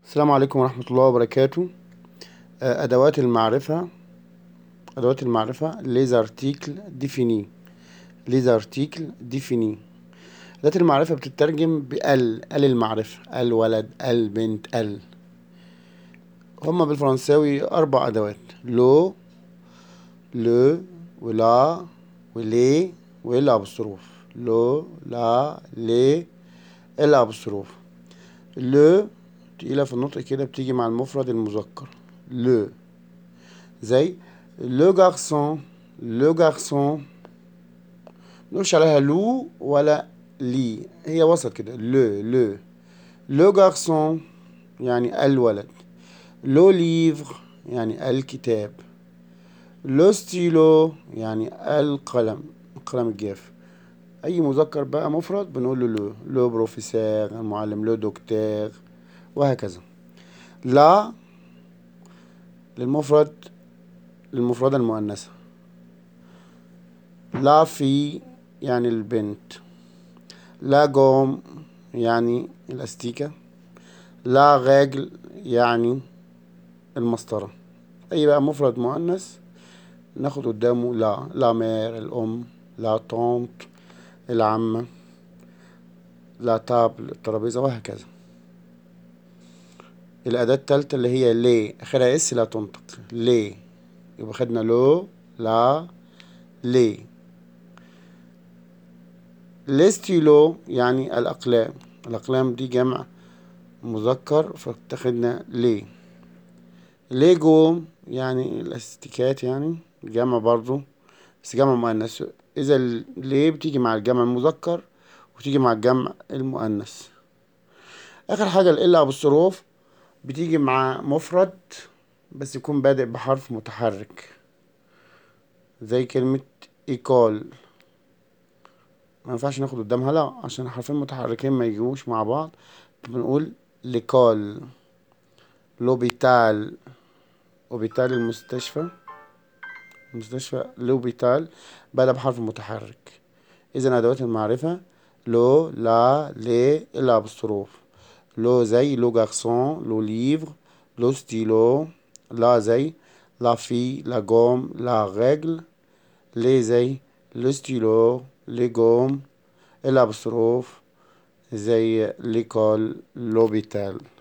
السلام عليكم ورحمة الله وبركاته آه، أدوات المعرفة أدوات المعرفة les articles définis les articles définis أدوات المعرفة بتترجم بال ال المعرفة الولد البنت ال هما بالفرنساوي أربع أدوات لو لو ولا ولي والأبستروف لو لا لي الأبستروف لو تقيلة في النطق كده بتيجي مع المفرد المذكر لو زي لو garçon لو garçon منقولش عليها لو ولا لي هي وسط كده لو لو لو garçon يعني الولد لو ليفر يعني الكتاب لو ستيلو يعني القلم القلم الجاف اي مذكر بقى مفرد بنقول له لو لو بروفيسور المعلم لو دكتور وهكذا لا للمفرد للمفردة المؤنثة لا في يعني البنت لا جوم يعني الأستيكة لا غاجل يعني المسطرة أي بقى مفرد مؤنث ناخد قدامه لا لا مير الأم لا طونت العمة لا تابل الترابيزة وهكذا الأداة التالتة اللي هي لي آخرها اس لا تنطق لي يبقى خدنا لو لا لي الاستيلو يعني الأقلام الأقلام دي جمع مذكر فاتخدنا لي ليجو يعني الاستيكات يعني جمع برضو بس جمع مؤنث إذا ليه بتيجي مع الجمع المذكر وتيجي مع الجمع المؤنث آخر حاجة ال أبوستروف بتيجي مع مفرد بس يكون بادئ بحرف متحرك زي كلمة إيكول ما ينفعش ناخد قدامها لا عشان حرفين متحركين ما يجوش مع بعض بنقول ليكول لوبيتال اوبيتال المستشفى المستشفى لوبيتال بدأ بحرف متحرك إذا أدوات المعرفة لو لا لي الأبستروف لو زي لو garçon لو ليفر لو ستيلو لا زي لا في لا جوم لا رجل لي زي لو ستيلو لي جوم الأبستروف زي ليكول لوبيتال